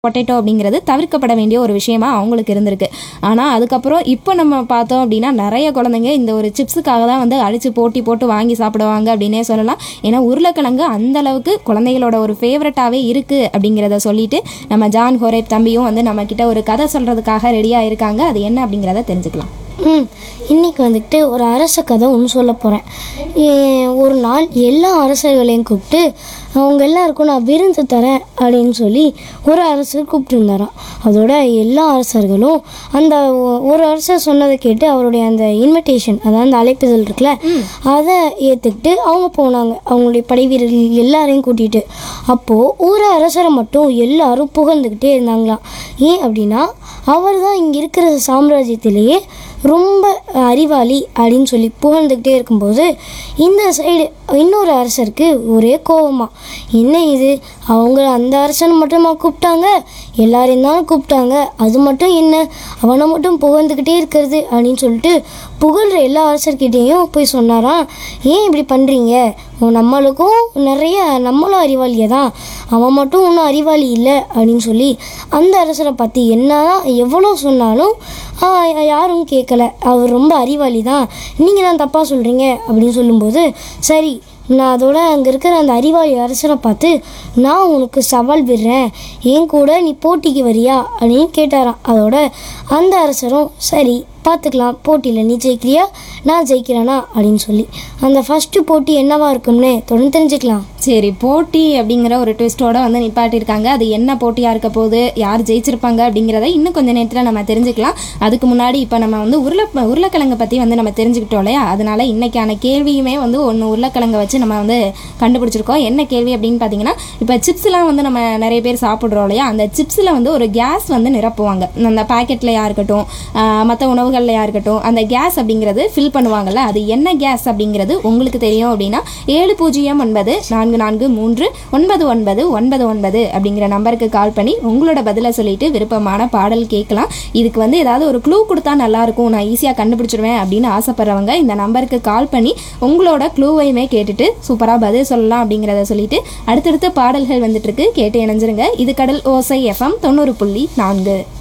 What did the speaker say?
potato அப்படிங்கிறது தவிர்க்கப்பட வேண்டிய ஒரு விஷயமா அவங்களுக்கு இருந்திருக்கு ஆனால் அதுக்கப்புறம் இப்போ நம்ம பார்த்தோம் அப்படின்னா நிறைய குழந்தைங்க இந்த ஒரு சிப்ஸுக்காக தான் வந்து அடித்து போட்டி போட்டு வாங்கி சாப்பிடுவாங்க அப்படின்னே சொல்லலாம் ஏன்னா உருளைக்கிழங்கு அந்த அளவுக்கு குழந்தைகளோட ஒரு ஃபேவரட்டாகவே இருக்குது அப்படிங்கிறத சொல்லிட்டு நம்ம ஜான் ஹோரேப் தம்பியும் வந்து நம்ம கிட்ட ஒரு கதை சொல்கிறதுக்காக ரெடியாக இருக்காங்க அது என்ன அப்படிங்கிறத தெரிஞ்சுக்கலாம் ம் இன்னைக்கு வந்துக்கிட்டு ஒரு அரச கதை ஒன்று சொல்ல போகிறேன் ஒரு நாள் எல்லா அரசர்களையும் கூப்பிட்டு அவங்க எல்லாருக்கும் நான் விருந்து தரேன் அப்படின்னு சொல்லி ஒரு அரசர் கூப்பிட்டுருந்தாராம் அதோட எல்லா அரசர்களும் அந்த ஒ- ஒரு அரசர் சொன்னதை கேட்டு அவருடைய அந்த இன்விடேஷன் அதாவது அந்த அழைப்புதல் இருக்குல்ல அதை ஏற்றுக்கிட்டு அவங்க போனாங்க அவங்களுடைய படை வீரர்கள் எல்லாரையும் கூட்டிகிட்டு அப்போது ஒரு அரசரை மட்டும் எல்லாரும் புகழ்ந்துக்கிட்டே இருந்தாங்களாம் ஏன் அப்படின்னா அவர் தான் இங்கே இருக்கிற சாம்ராஜ்யத்திலேயே ரொம்ப அறிவாளி அப்படின்னு சொல்லி புகழ்ந்துக்கிட்டே இருக்கும்போது இந்த சைடு இன்னொரு அரசருக்கு ஒரே கோவமா என்ன இது அவங்க அந்த அரசனை மட்டுமா கூப்பிட்டாங்க எல்லாரையும் தானே கூப்பிட்டாங்க அது மட்டும் என்ன அவனை மட்டும் புகழ்ந்துக்கிட்டே இருக்கிறது அப்படின்னு சொல்லிட்டு புகழ்கிற எல்லா அரசர்கிட்டேயும் போய் சொன்னாராம் ஏன் இப்படி பண்ணுறீங்க நம்மளுக்கும் நிறைய நம்மளும் அறிவாளியே தான் அவன் மட்டும் ஒன்றும் அறிவாளி இல்லை அப்படின்னு சொல்லி அந்த அரசரை பற்றி என்னதான் எவ்வளோ சொன்னாலும் ஆஹ், யாரும் கேட்கல அவர் ரொம்ப அறிவாளி தான் நீங்கள் தான் தப்பாக சொல்கிறீங்க அப்படின்னு சொல்லும்போது சரி நான் அதோட அங்கே இருக்கிற அந்த அறிவாளி அரசரை பார்த்து நான் உனக்கு சவால் விடுறேன் என் கூட நீ போட்டிக்கு வரியா அப்படின்னு கேட்டாராம் அதோட அந்த அரசரும் சரி பார்த்துக்கலாம் போட்டியில் நீ ஜெயிக்கிறியா நான் ஜெயிக்கிறேனா அப்படின்னு சொல்லி அந்த ஃபஸ்ட்டு போட்டி என்னவா இருக்கும்னு தொடர்ந்து தெரிஞ்சுக்கலாம் சரி போட்டி அப்படிங்கிற ஒரு ட்விஸ்டோட வந்து நிப்பாட்டியிருக்காங்க அது என்ன போட்டியாக இருக்க போகுது யார் ஜெயிச்சிருப்பாங்க அப்படிங்கிறத இன்னும் கொஞ்சம் நேரத்தில் நம்ம தெரிஞ்சுக்கலாம் அதுக்கு முன்னாடி இப்போ நம்ம வந்து உருளை உருளைக்கிழங்கை பற்றி வந்து நம்ம தெரிஞ்சுக்கிட்டோம் இல்லையா அதனால இன்னைக்கான கேள்வியுமே வந்து ஒன்று உருளைக்கிழங்கை வச்சு நம்ம வந்து கண்டுபிடிச்சிருக்கோம் என்ன கேள்வி அப்படின்னு பார்த்தீங்கன்னா இப்போ சிப்ஸ்லாம் வந்து நம்ம நிறைய பேர் சாப்பிட்றோம் இல்லையா அந்த சிப்ஸில் வந்து ஒரு கேஸ் வந்து நிரப்புவாங்க அந்த பாக்கெட்லையா இருக்கட்டும் மற்ற உணவுகள்லையா இருக்கட்டும் அந்த கேஸ் அப்படிங்கிறது ஃபில் பண்ணுவாங்கல்ல அது என்ன கேஸ் அப்படிங்கிறது உங்களுக்கு தெரியும் அப்படின்னா ஏழு பூஜ்ஜியம் ஒன்பது நான்கு நான்கு மூன்று ஒன்பது ஒன்பது ஒன்பது ஒன்பது அப்படிங்கிற நம்பருக்கு கால் பண்ணி உங்களோட பதிலை சொல்லிட்டு விருப்பமான பாடல் கேட்கலாம் இதுக்கு வந்து ஏதாவது ஒரு க்ளூ கொடுத்தா நல்லா இருக்கும் நான் ஈஸியாக கண்டுபிடிச்சிருவேன் அப்படின்னு ஆசைப்படுறவங்க இந்த நம்பருக்கு கால் பண்ணி உங்களோட க்ளூவையுமே கேட்டுட்டு சூப்பராக பதில் சொல்லலாம் அப்படிங்கிறத சொல்லிட்டு அடுத்தடுத்த பாடல்கள் வந்துட்டு இருக்கு கேட்டு இணைஞ்சிருங்க இது கடல் ஓசை எஃப்எம் தொண்ணூறு புள்ளி நான்கு